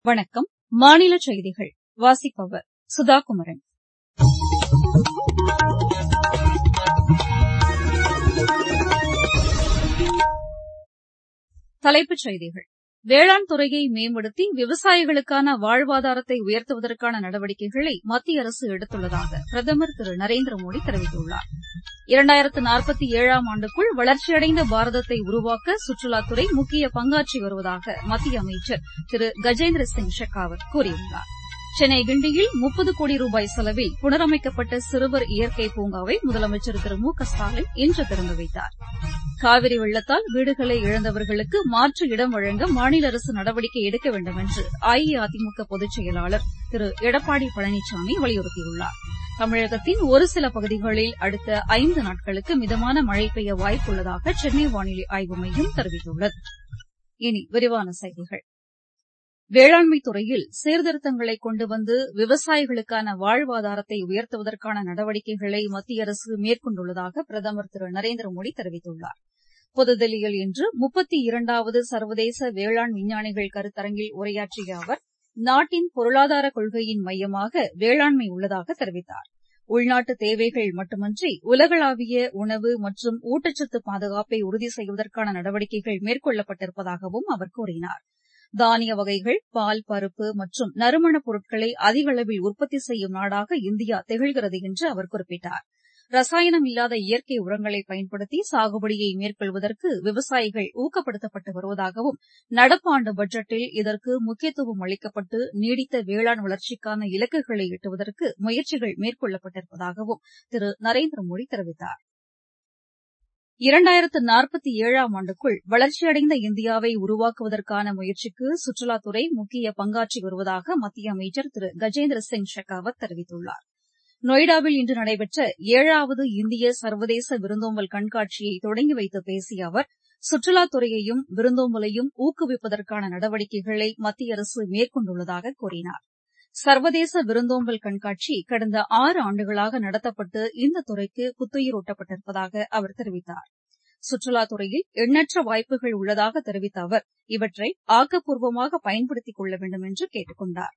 வணக்கம் மாநில செய்திகள் வாசிப்பவர் சுதா குமரன் தலைப்புச் செய்திகள் வேளாண் துறையை மேம்படுத்தி விவசாயிகளுக்கான வாழ்வாதாரத்தை உயர்த்துவதற்கான நடவடிக்கைகளை மத்திய அரசு எடுத்துள்ளதாக பிரதமர் திரு நரேந்திர மோடி தெரிவித்துள்ளார் இரண்டாயிரத்து நாற்பத்தி ஏழாம் ஆண்டுக்குள் வளர்ச்சியடைந்த பாரதத்தை உருவாக்க சுற்றுலாத்துறை முக்கிய பங்காற்றி வருவதாக மத்திய அமைச்சர் திரு கஜேந்திர சிங் ஷெகாவத் கூறியுள்ளார் சென்னை கிண்டியில் முப்பது கோடி ரூபாய் செலவில் புனரமைக்கப்பட்ட சிறுவர் இயற்கை பூங்காவை முதலமைச்சர் திரு மு க ஸ்டாலின் இன்று திறந்து வைத்தார் காவிரி வெள்ளத்தால் வீடுகளை இழந்தவர்களுக்கு மாற்று இடம் வழங்க மாநில அரசு நடவடிக்கை எடுக்க வேண்டும் என்று அஇஅதிமுக பொதுச் செயலாளர் திரு எடப்பாடி பழனிசாமி வலியுறுத்தியுள்ளார் தமிழகத்தின் ஒரு சில பகுதிகளில் அடுத்த ஐந்து நாட்களுக்கு மிதமான மழை பெய்ய வாய்ப்புள்ளதாக சென்னை வானிலை ஆய்வு மையம் தெரிவித்துள்ளது இனி விரிவான செய்திகள் வேளாண்மை துறையில் சீர்திருத்தங்களை கொண்டு வந்து விவசாயிகளுக்கான வாழ்வாதாரத்தை உயர்த்துவதற்கான நடவடிக்கைகளை மத்திய அரசு மேற்கொண்டுள்ளதாக பிரதமர் திரு நரேந்திர மோடி தெரிவித்துள்ளார் புதுதில்லியில் இன்று முப்பத்தி இரண்டாவது சர்வதேச வேளாண் விஞ்ஞானிகள் கருத்தரங்கில் உரையாற்றிய அவர் நாட்டின் பொருளாதார கொள்கையின் மையமாக வேளாண்மை உள்ளதாக தெரிவித்தார் உள்நாட்டு தேவைகள் மட்டுமன்றி உலகளாவிய உணவு மற்றும் ஊட்டச்சத்து பாதுகாப்பை உறுதி செய்வதற்கான நடவடிக்கைகள் மேற்கொள்ளப்பட்டிருப்பதாகவும் அவர் கூறினார் தானிய வகைகள் பால் பருப்பு மற்றும் நறுமணப் பொருட்களை அதிக அளவில் உற்பத்தி செய்யும் நாடாக இந்தியா திகழ்கிறது என்று அவர் குறிப்பிட்டார் ரசாயனம் இல்லாத இயற்கை உரங்களை பயன்படுத்தி சாகுபடியை மேற்கொள்வதற்கு விவசாயிகள் ஊக்கப்படுத்தப்பட்டு வருவதாகவும் நடப்பாண்டு பட்ஜெட்டில் இதற்கு முக்கியத்துவம் அளிக்கப்பட்டு நீடித்த வேளாண் வளர்ச்சிக்கான இலக்குகளை எட்டுவதற்கு முயற்சிகள் மேற்கொள்ளப்பட்டிருப்பதாகவும் திரு நரேந்திர மோடி தெரிவித்தார் இரண்டாயிரத்து நாற்பத்தி ஏழாம் ஆண்டுக்குள் வளர்ச்சியடைந்த இந்தியாவை உருவாக்குவதற்கான முயற்சிக்கு சுற்றுலாத்துறை முக்கிய பங்காற்றி வருவதாக மத்திய அமைச்சர் திரு கஜேந்திர சிங் ஷெகாவத் தெரிவித்துள்ளார் நொய்டாவில் இன்று நடைபெற்ற ஏழாவது இந்திய சர்வதேச விருந்தோம்பல் கண்காட்சியை தொடங்கி வைத்து பேசிய அவர் சுற்றுலாத்துறையையும் விருந்தோம்பலையும் ஊக்குவிப்பதற்கான நடவடிக்கைகளை மத்திய அரசு மேற்கொண்டுள்ளதாக கூறினார் சர்வதேச விருந்தோம்பல் கண்காட்சி கடந்த ஆறு ஆண்டுகளாக நடத்தப்பட்டு இந்த துறைக்கு புத்துயிரூட்டப்பட்டிருப்பதாக அவர் தெரிவித்தார் சுற்றுலாத்துறையில் எண்ணற்ற வாய்ப்புகள் உள்ளதாக தெரிவித்த அவர் இவற்றை ஆக்கப்பூர்வமாக பயன்படுத்திக் கொள்ள வேண்டும் என்று கேட்டுக் கொண்டார்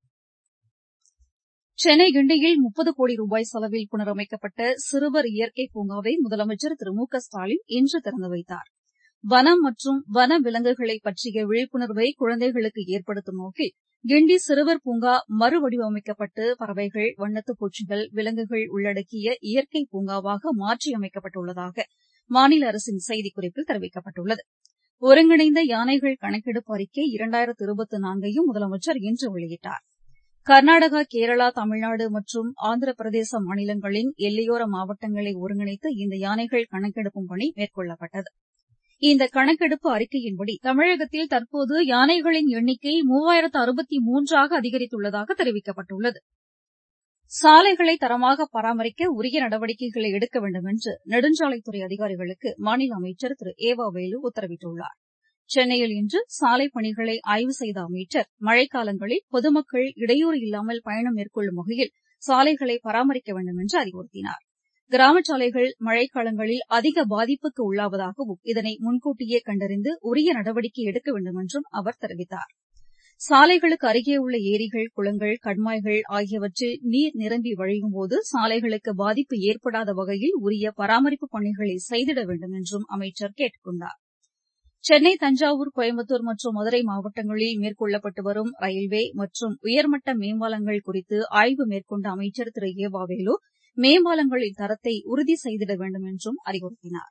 சென்னை கிண்டியில் முப்பது கோடி ரூபாய் செலவில் புனரமைக்கப்பட்ட சிறுவர் இயற்கை பூங்காவை முதலமைச்சர் திரு மு க ஸ்டாலின் இன்று திறந்து வைத்தார் வனம் மற்றும் வன விலங்குகளை பற்றிய விழிப்புணர்வை குழந்தைகளுக்கு ஏற்படுத்தும் நோக்கில் கிண்டி சிறுவர் பூங்கா மறுவடிவமைக்கப்பட்டு பறவைகள் வண்ணத்துப் பூச்சிகள் விலங்குகள் உள்ளடக்கிய இயற்கை பூங்காவாக மாற்றியமைக்கப்பட்டுள்ளதாக மாநில அரசின் செய்திக்குறிப்பில் தெரிவிக்கப்பட்டுள்ளது ஒருங்கிணைந்த யானைகள் கணக்கெடுப்பு அறிக்கை இரண்டாயிரத்து இருபத்தி நான்கையும் முதலமைச்சர் இன்று வெளியிட்டார் கர்நாடகா கேரளா தமிழ்நாடு மற்றும் ஆந்திர பிரதேச மாநிலங்களின் எல்லையோர மாவட்டங்களை ஒருங்கிணைத்து இந்த யானைகள் கணக்கெடுக்கும் பணி மேற்கொள்ளப்பட்டது இந்த கணக்கெடுப்பு அறிக்கையின்படி தமிழகத்தில் தற்போது யானைகளின் எண்ணிக்கை மூவாயிரத்து அறுபத்தி மூன்றாக அதிகரித்துள்ளதாக தெரிவிக்கப்பட்டுள்ளது சாலைகளை தரமாக பராமரிக்க உரிய நடவடிக்கைகளை எடுக்க வேண்டும் என்று நெடுஞ்சாலைத்துறை அதிகாரிகளுக்கு மாநில அமைச்சர் திரு ஏவா வேலு உத்தரவிட்டுள்ளார் சென்னையில் இன்று சாலைப் பணிகளை ஆய்வு செய்த அமைச்சர் மழைக்காலங்களில் பொதுமக்கள் இடையூறு இல்லாமல் பயணம் மேற்கொள்ளும் வகையில் சாலைகளை பராமரிக்க வேண்டும் என்று அறிவுறுத்தினார் கிராமச் சாலைகள் மழைக்காலங்களில் அதிக பாதிப்புக்கு உள்ளாவதாகவும் இதனை முன்கூட்டியே கண்டறிந்து உரிய நடவடிக்கை எடுக்க வேண்டும் என்றும் அவர் தெரிவித்தார் சாலைகளுக்கு அருகே உள்ள ஏரிகள் குளங்கள் கண்மாய்கள் ஆகியவற்றில் நீர் நிரம்பி வழியும்போது சாலைகளுக்கு பாதிப்பு ஏற்படாத வகையில் உரிய பராமரிப்பு பணிகளை செய்திட வேண்டும் என்றும் அமைச்சர் கேட்டுக் கொண்டார் சென்னை தஞ்சாவூர் கோயம்புத்தூர் மற்றும் மதுரை மாவட்டங்களில் மேற்கொள்ளப்பட்டு வரும் ரயில்வே மற்றும் உயர்மட்ட மேம்பாலங்கள் குறித்து ஆய்வு மேற்கொண்ட அமைச்சர் திரு ஏ வாவேலு மேம்பாலங்களின் தரத்தை உறுதி செய்திட வேண்டும் என்றும் அறிவுறுத்தினார்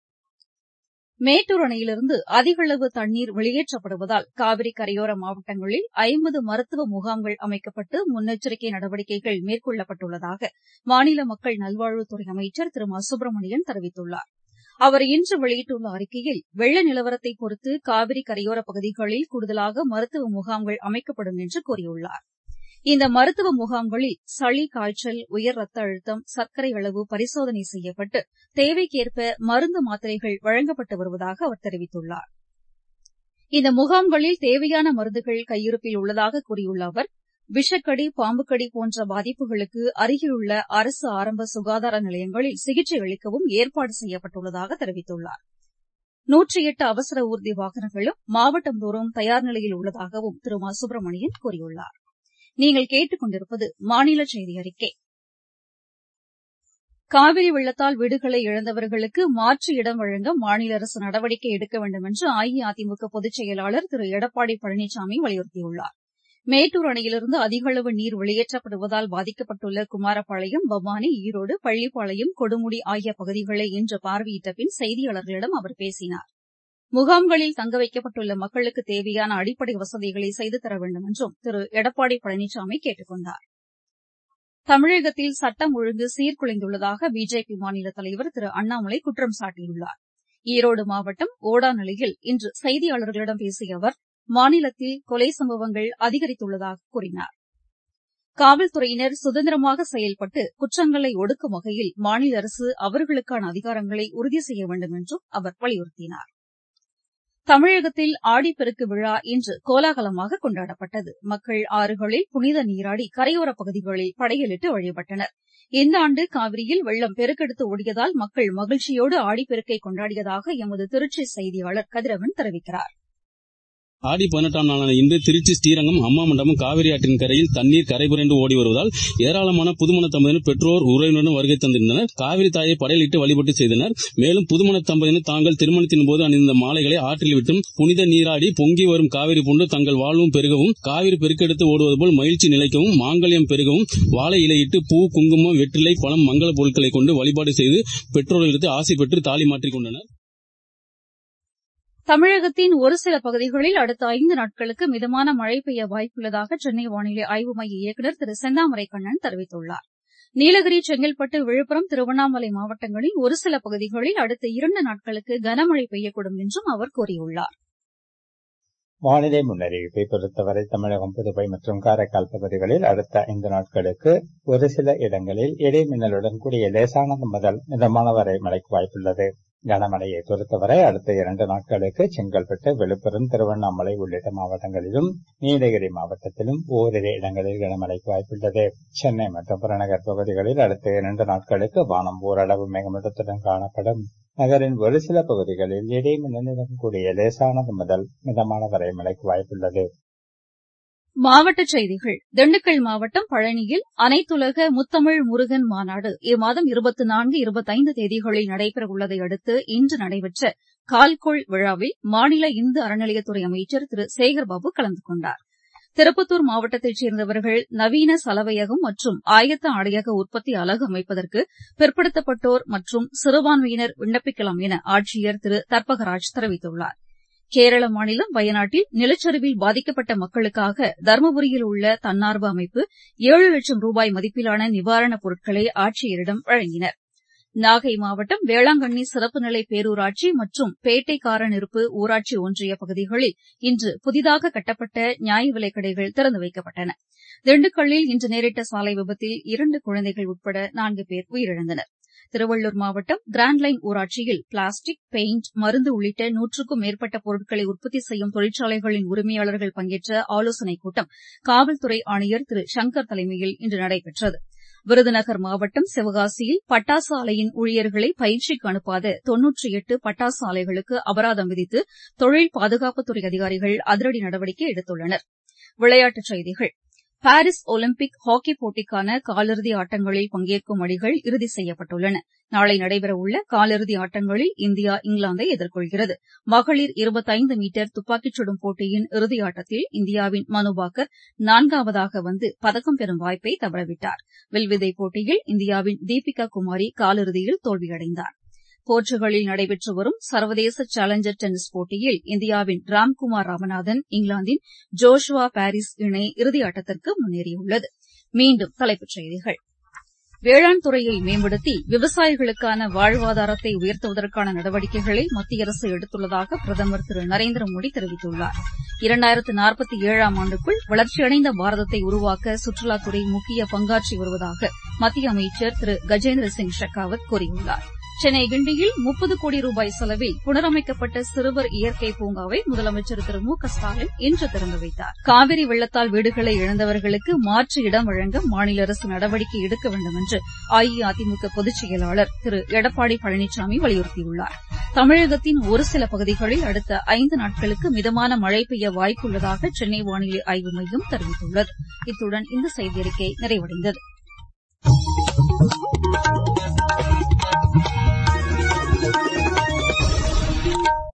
மேட்டூர் அணையிலிருந்து அதிக அளவு தண்ணீர் வெளியேற்றப்படுவதால் காவிரி கரையோர மாவட்டங்களில் ஐம்பது மருத்துவ முகாம்கள் அமைக்கப்பட்டு முன்னெச்சரிக்கை நடவடிக்கைகள் மேற்கொள்ளப்பட்டுள்ளதாக மாநில மக்கள் நல்வாழ்வுத்துறை அமைச்சர் திரு மா சுப்பிரமணியன் தெரிவித்துள்ளார் அவர் இன்று வெளியிட்டுள்ள அறிக்கையில் வெள்ள நிலவரத்தை பொறுத்து காவிரி கரையோர பகுதிகளில் கூடுதலாக மருத்துவ முகாம்கள் அமைக்கப்படும் என்று கூறியுள்ளார் இந்த மருத்துவ முகாம்களில் சளி காய்ச்சல் உயர் ரத்த அழுத்தம் சர்க்கரை அளவு பரிசோதனை செய்யப்பட்டு தேவைக்கேற்ப மருந்து மாத்திரைகள் வழங்கப்பட்டு வருவதாக அவர் தெரிவித்துள்ளார் இந்த முகாம்களில் தேவையான மருந்துகள் கையிருப்பில் உள்ளதாக கூறியுள்ள அவர் விஷக்கடி பாம்புக்கடி போன்ற பாதிப்புகளுக்கு அருகிலுள்ள அரசு ஆரம்ப சுகாதார நிலையங்களில் சிகிச்சை அளிக்கவும் ஏற்பாடு செய்யப்பட்டுள்ளதாக தெரிவித்துள்ளார் நூற்றி எட்டு அவசர ஊர்தி வாகனங்களும் மாவட்டந்தோறும் தயார் நிலையில் உள்ளதாகவும் திரு மா சுப்பிரமணியன் கூறியுள்ளார் நீங்கள் கேட்டுக் கொண்டிருப்பது மாநில செய்தி அறிக்கை காவிரி வெள்ளத்தால் வீடுகளை இழந்தவர்களுக்கு மாற்று இடம் வழங்க மாநில அரசு நடவடிக்கை எடுக்க வேண்டும் என்று அஇஅதிமுக பொதுச் செயலாளர் திரு எடப்பாடி பழனிசாமி வலியுறுத்தியுள்ளார் மேட்டூர் அணையிலிருந்து அதிக அளவு நீர் வெளியேற்றப்படுவதால் பாதிக்கப்பட்டுள்ள குமாரபாளையம் பவானி ஈரோடு பள்ளிப்பாளையம் கொடுமுடி ஆகிய பகுதிகளை இன்று பார்வையிட்ட பின் செய்தியாளர்களிடம் அவர் பேசினார் முகாம்களில் தங்க வைக்கப்பட்டுள்ள மக்களுக்கு தேவையான அடிப்படை வசதிகளை செய்து தர வேண்டும் என்றும் திரு எடப்பாடி பழனிசாமி கேட்டுக் கொண்டார் தமிழகத்தில் சட்டம் ஒழுங்கு சீர்குலைந்துள்ளதாக பிஜேபி மாநில தலைவர் திரு அண்ணாமலை குற்றம் சாட்டியுள்ளார் ஈரோடு மாவட்டம் ஓடாநிலையில் இன்று செய்தியாளர்களிடம் பேசிய அவர் மாநிலத்தில் கொலை சம்பவங்கள் அதிகரித்துள்ளதாக கூறினார் காவல்துறையினர் சுதந்திரமாக செயல்பட்டு குற்றங்களை ஒடுக்கும் வகையில் மாநில அரசு அவர்களுக்கான அதிகாரங்களை உறுதி செய்ய வேண்டும் என்றும் அவர் வலியுறுத்தினார் தமிழகத்தில் ஆடிப்பெருக்கு விழா இன்று கோலாகலமாக கொண்டாடப்பட்டது மக்கள் ஆறுகளில் புனித நீராடி கரையோரப் பகுதிகளில் படையலிட்டு வழிபட்டனர் இந்த ஆண்டு காவிரியில் வெள்ளம் பெருக்கெடுத்து ஓடியதால் மக்கள் மகிழ்ச்சியோடு ஆடிப்பெருக்கை கொண்டாடியதாக எமது திருச்சி செய்தியாளர் கதிரவன் தெரிவிக்கிறார் ஆடி பதினெட்டாம் நாளான இன்று திருச்சி ஸ்ரீரங்கம் அம்மா மண்டபம் காவிரி ஆற்றின் கரையில் தண்ணீர் கரைபுரண்டு ஓடி வருவதால் ஏராளமான புதுமண தம்பதியினர் பெற்றோர் உறவினருடன் வருகை தந்திருந்தனர் காவிரி தாயை படையலிட்டு வழிபட்டு செய்தனர் மேலும் புதுமண தம்பதியினர் தாங்கள் திருமணத்தின் போது அணிந்த மாலைகளை ஆற்றில் விட்டும் புனித நீராடி பொங்கி வரும் காவிரி போன்று தங்கள் வாழ்வும் பெருகவும் காவிரி பெருக்கெடுத்து ஓடுவது போல் மகிழ்ச்சி நிலைக்கவும் மாங்கல்யம் பெருகவும் வாழை இலையிட்டு பூ குங்குமம் வெற்றிலை பழம் மங்கள பொருட்களை கொண்டு வழிபாடு செய்து பெற்றோர்களிடத்து ஆசை பெற்று தாலி மாற்றிக் கொண்டனர் தமிழகத்தின் ஒரு சில பகுதிகளில் அடுத்த ஐந்து நாட்களுக்கு மிதமான மழை பெய்ய வாய்ப்புள்ளதாக சென்னை வானிலை ஆய்வு மைய இயக்குநர் திரு செந்தாமரை கண்ணன் தெரிவித்துள்ளார் நீலகிரி செங்கல்பட்டு விழுப்புரம் திருவண்ணாமலை மாவட்டங்களில் ஒரு சில பகுதிகளில் அடுத்த இரண்டு நாட்களுக்கு கனமழை பெய்யக்கூடும் என்றும் அவர் கூறியுள்ளார் வானிலை முன்னறிவிப்பை பொறுத்தவரை தமிழகம் புதுவை மற்றும் காரைக்கால் பகுதிகளில் அடுத்த ஐந்து நாட்களுக்கு ஒரு சில இடங்களில் இடைமின்னலுடன் கூடிய லேசானது முதல் மிதமான வரை மழைக்கு வாய்ப்புள்ளது கனமழையை பொறுத்தவரை அடுத்த இரண்டு நாட்களுக்கு செங்கல்பட்டு விழுப்புரம் திருவண்ணாமலை உள்ளிட்ட மாவட்டங்களிலும் நீலகிரி மாவட்டத்திலும் ஓரிரு இடங்களில் கனமழைக்கு வாய்ப்புள்ளது சென்னை மற்றும் புறநகர் பகுதிகளில் அடுத்த இரண்டு நாட்களுக்கு வானம் ஓரளவு மேகமூட்டத்துடன் காணப்படும் நகரின் ஒரு சில பகுதிகளில் இடைமின்னலுடன் கூடிய லேசானது முதல் மிதமான வரை மழைக்கு வாய்ப்புள்ளது மாவட்டச் செய்திகள் திண்டுக்கல் மாவட்டம் பழனியில் அனைத்துலக முத்தமிழ் முருகன் மாநாடு இம்மாதம் இருபத்தி நான்கு இருபத்தைந்து தேதிகளில் நடைபெறவுள்ளதை அடுத்து இன்று நடைபெற்ற கால்கோள் விழாவில் மாநில இந்து அறநிலையத்துறை அமைச்சர் திரு சேகர்பாபு கலந்து கொண்டார் திருப்பத்தூர் மாவட்டத்தைச் சேர்ந்தவர்கள் நவீன சலவையகம் மற்றும் ஆயத்த ஆடையக உற்பத்தி அலகு அமைப்பதற்கு பிற்படுத்தப்பட்டோர் மற்றும் சிறுபான்மையினர் விண்ணப்பிக்கலாம் என ஆட்சியர் திரு தர்பகராஜ் தெரிவித்துள்ளார் கேரள மாநிலம் வயநாட்டில் நிலச்சரிவில் பாதிக்கப்பட்ட மக்களுக்காக தருமபுரியில் உள்ள தன்னார்வ அமைப்பு ஏழு லட்சம் ரூபாய் மதிப்பிலான நிவாரணப் பொருட்களை ஆட்சியரிடம் வழங்கினர் நாகை மாவட்டம் வேளாங்கண்ணி சிறப்பு நிலை பேரூராட்சி மற்றும் பேட்டைக்காரனிருப்பு ஊராட்சி ஒன்றிய பகுதிகளில் இன்று புதிதாக கட்டப்பட்ட நியாய விலைக் கடைகள் திறந்து வைக்கப்பட்டன திண்டுக்கல்லில் இன்று நேரிட்ட சாலை விபத்தில் இரண்டு குழந்தைகள் உட்பட நான்கு பேர் உயிரிழந்தனர் திருவள்ளூர் மாவட்டம் கிராண்ட்லைன் ஊராட்சியில் பிளாஸ்டிக் பெயிண்ட் மருந்து உள்ளிட்ட நூற்றுக்கும் மேற்பட்ட பொருட்களை உற்பத்தி செய்யும் தொழிற்சாலைகளின் உரிமையாளர்கள் பங்கேற்ற ஆலோசனைக் கூட்டம் காவல்துறை ஆணையர் திரு சங்கர் தலைமையில் இன்று நடைபெற்றது விருதுநகர் மாவட்டம் சிவகாசியில் பட்டாசு ஆலையின் ஊழியர்களை பயிற்சிக்கு அனுப்பாத தொன்னூற்றி எட்டு பட்டாசு ஆலைகளுக்கு அபராதம் விதித்து தொழில் பாதுகாப்புத்துறை அதிகாரிகள் அதிரடி நடவடிக்கை எடுத்துள்ளனர் விளையாட்டுச் செய்திகள் பாரிஸ் ஒலிம்பிக் ஹாக்கி போட்டிக்கான காலிறுதி ஆட்டங்களில் பங்கேற்கும் அணிகள் இறுதி செய்யப்பட்டுள்ளன நாளை நடைபெறவுள்ள காலிறுதி ஆட்டங்களில் இந்தியா இங்கிலாந்தை எதிர்கொள்கிறது மகளிர் இருபத்தைந்து மீட்டர் துப்பாக்கிச் சுடும் போட்டியின் இறுதி ஆட்டத்தில் இந்தியாவின் மனுபாக்கர் நான்காவதாக வந்து பதக்கம் பெறும் வாய்ப்பை தவறவிட்டார் வில்வித்தை போட்டியில் இந்தியாவின் தீபிகா குமாரி காலிறுதியில் தோல்வியடைந்தார் போர்ச்சுகலில் நடைபெற்று வரும் சர்வதேச சேலஞ்சர் டென்னிஸ் போட்டியில் இந்தியாவின் ராம்குமார் ராமநாதன் இங்கிலாந்தின் ஜோஷுவா பாரிஸ் இணை இறுதியாட்டத்திற்கு முன்னேறியுள்ளது மீண்டும் தலைப்புச் செய்திகள் வேளாண் துறையை மேம்படுத்தி விவசாயிகளுக்கான வாழ்வாதாரத்தை உயர்த்துவதற்கான நடவடிக்கைகளை மத்திய அரசு எடுத்துள்ளதாக பிரதமர் திரு நரேந்திர மோடி தெரிவித்துள்ளார் இரண்டாயிரத்து நாற்பத்தி ஏழாம் ஆண்டுக்குள் வளர்ச்சியடைந்த பாரதத்தை உருவாக்க சுற்றுலாத்துறை முக்கிய பங்காற்றி வருவதாக மத்திய அமைச்சர் திரு கஜேந்திர சிங் ஷெகாவத் கூறியுள்ளார் சென்னை கிண்டியில் முப்பது கோடி ரூபாய் செலவில் புனரமைக்கப்பட்ட சிறுவர் இயற்கை பூங்காவை முதலமைச்சர் திரு மு க ஸ்டாலின் இன்று திறந்து வைத்தார் காவிரி வெள்ளத்தால் வீடுகளை இழந்தவர்களுக்கு மாற்று இடம் வழங்க மாநில அரசு நடவடிக்கை எடுக்க வேண்டும் என்று அஇஅதிமுக பொதுச் செயலாளர் திரு எடப்பாடி பழனிசாமி வலியுறுத்தியுள்ளார் தமிழகத்தின் ஒரு சில பகுதிகளில் அடுத்த ஐந்து நாட்களுக்கு மிதமான மழை பெய்ய வாய்ப்புள்ளதாக சென்னை வானிலை ஆய்வு மையம் தெரிவித்துள்ளது இத்துடன் இந்த செய்தியறிக்கை நிறைவடைந்தது